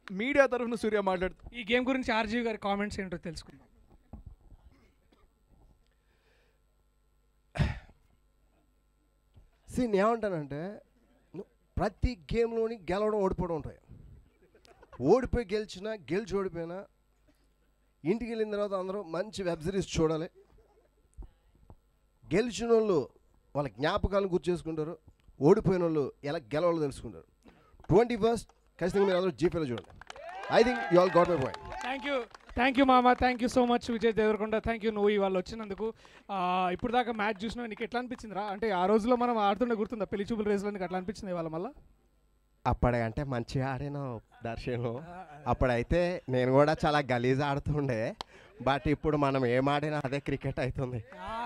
Media తరఫున సూర్య మాట్లాడుతూ ఈ గేమ్ గురించి ఆర్జీవి గారి కామెంట్స్ ఏంటో తెలుసుకుందాం సి నేను ఏమంటానంటే ను- ప్రతి గేమ్లోని గెలవడం ఓడిపోవడం ఉంటాయి ఓడిపోయి గెలిచినా గెలిచి ఓడిపోయినా ఇంటికి వెళ్ళిన తర్వాత అందరూ మంచి వెబ్ సిరీస్ చూడాలి గెలిచిన వాళ్ళు వాళ్ళ జ్ఞాపకాలను గుర్తు చేసుకుంటారు ఓడిపోయిన వాళ్ళు ఎలా గెలవాలో తెలుసుకుంటారు ట్వంటీ ఫస్ట్ ఖచ్చితంగా మీరు అందరూ జీపీలో చూడండి I think you all got my point thank you thank you మామ thank you so much Vijay Devarakonda thank you నువ్వు ఇవాళ వచ్చినందుకు ఆ, ఇప్పుడు దాకా మ్యాచ్ చూసినా నీకు ఎట్లా అనిపించిందిరా అంటే ఆ రోజులో మనం ఆడుతుండే గుర్తుందా పెళ్లి చూపుల రేసులో నీకు అట్లా అనిపించింది ఇవాళ మళ్ళీ అప్పుడంటే మంచిగా ఆడాను దర్శనం అప్పుడైతే నేను కూడా చాలా గలీజ్ ఆడుతుండే బట్ ఇప్పుడు మనం ఏం ఆడినా అదే క్రికెట్ అవుతుంది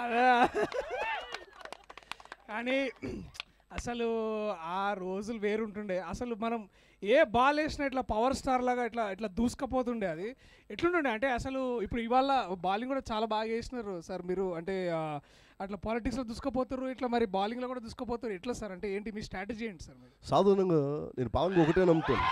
కానీ అసలు ఆ రోజులు వేరుంటుండే అసలు మనం ఏ బాల్ వేసినా ఇట్లా పవర్ స్టార్ లాగా ఇట్లా ఇట్లా దూసుకపోతుండే అది ఎట్లుంటుండే అంటే అసలు ఇప్పుడు ఇవాళ బౌలింగ్ కూడా చాలా బాగా వేసినారు సార్ మీరు అంటే ఆ, అట్లా పాలిటిక్స్లో దూసుకుపోతారు ఇట్లా మరి బౌలింగ్లో కూడా దూసుకుపోతారు ఎట్లా సార్ అంటే ఏంటి మీ స్ట్రాటజీ ఏంటి సార్ మీరు సాధారణంగా నేను పవన్ ఒకటే నమ్ముతాను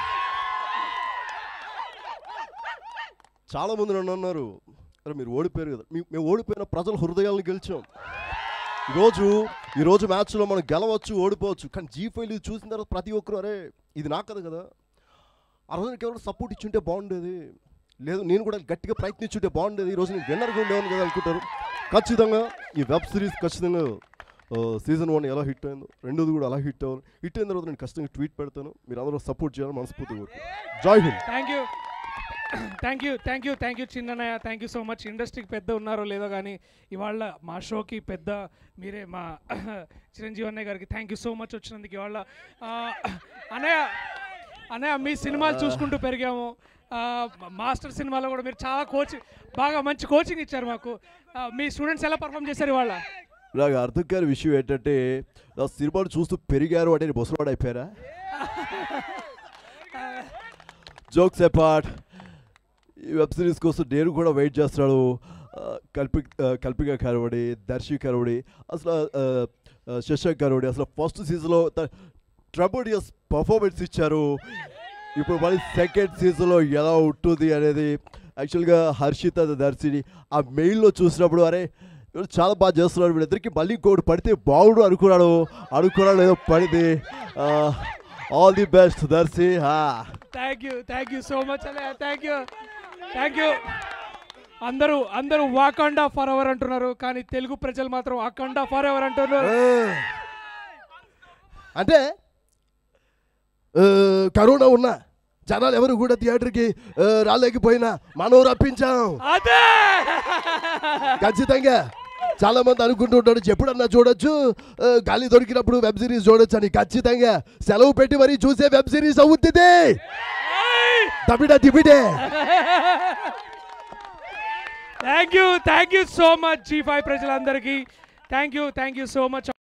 చాలా మంది నన్ను అన్నారు అరే మీరు ఓడిపోయారు కదా మీ- మేము ఓడిపోయిన ప్రజల హృదయాలను గెలిచాం ఈరోజు ఈరోజు మ్యాచ్లో మనం గెలవచ్చు ఓడిపోవచ్చు కానీ జీ ఫైవ్ ఇది చూసిన తర్వాత ప్రతి ఒక్కరు అరే ఇది నాకు కదా కదా ఆ రోజు నాకు ఎవరైనా సపోర్ట్ ఇచ్చుంటే బాగుండేది లేదు నేను కూడా గట్టిగా ప్రయత్నించుంటే బాగుండేది ఈరోజు నేను విన్నర్గా ఉండేవాను కదా అనుకుంటారు ఖచ్చితంగా ఈ వెబ్ సిరీస్ ఖచ్చితంగా సీజన్ వన్ ఎలా హిట్ అయిందో రెండోది కూడా అలా హిట్ అవ్వాలి హిట్ అయిన తర్వాత నేను ఖచ్చితంగా ట్వీట్ పెడతాను మీరు అందరూ సపోర్ట్ చేయాలని మనస్ఫూర్తిగా కోరుకుంటున్నాను. జై హింద్ thank you thank you thank you thank you చిన్ననయ్య థ్యాంక్ యూ సో మచ్ ఇండస్ట్రీకి పెద్ద ఉన్నారో లేదో కానీ ఇవాళ మా షోకి పెద్ద మీరే మా చిరంజీవి అన్నయ్య గారికి థ్యాంక్ యూ సో మచ్ వచ్చినందుకు ఇవాళ ఆ, అన్నయ్య అన్నయ్య మీ సినిమాలు చూసుకుంటూ పెరిగాము ఆ, మాస్టర్ సినిమాలో కూడా మీరు చాలా కోచింగ్ బాగా మంచి కోచింగ్ ఇచ్చారు మాకు ఆ, మీ స్టూడెంట్స్ ఎలా పర్ఫామ్ చేశారు ఇవాళ నాకు అర్థం కాని విషయం ఏంటంటే నా సినిమాలు చూస్తూ పెరిగారు అంటే బొసవాడు అయిపోయారా జోక్స్ అపార్ట్ ఈ వెబ్ సిరీస్ కోసం నేను కూడా వెయిట్ చేస్తున్నాడు ఆ, కల్పి ఆ, కల్పిక కరవడి దర్శి కరవడి అసలు ఆ, ఆ, శశాంక్ కరవడి అసలు ఫస్ట్ సీజన్లో ట్రబుడియస్ పర్ఫార్మెన్స్ ఇచ్చారు ఇప్పుడు మళ్ళీ సెకండ్ సీజన్లో ఎలా ఉంటుంది అనేది యాక్చువల్గా హర్షిత దర్శిని ఆ మెయిల్లో చూసినప్పుడు అరే వీళ్ళు చాలా బాగా చేస్తున్నారు వీళ్ళిద్దరికి మళ్ళీ ఇంకోటి పడితే బాగుండు అనుకున్నాడు అనుకున్నాడు ఏదో పడింది all the best Darshi thank you thank you so much అన్నయ్య థ్యాంక్ యూ థ్యాంక్ యూ అందరూ అందరూ వాకండా ఫర్ ఎవర్ అంటున్నారు కానీ తెలుగు ప్రజలు మాత్రం అకండా ఫర్ ఎవర్ అంటున్నారు అంటే ఆ, కరోనా ఉన్నా జనాలు ఎవరు కూడా థియేటర్కి ఆ, రాలేకపోయినా మనం రప్పించాం అదే ఖచ్చితంగా చాలా మంది అనుకుంటుంటాడు ఎప్పుడన్నా చూడొచ్చు ఆ, గాలి దొరికినప్పుడు వెబ్ సిరీస్ చూడొచ్చు అని ఖచ్చితంగా సెలవు పెట్టి మరీ చూసే వెబ్ సిరీస్ అవుతుంది దబిడా దిబిడే thank you thank you so much Zee five ప్రజలందరికీ thank you thank you so much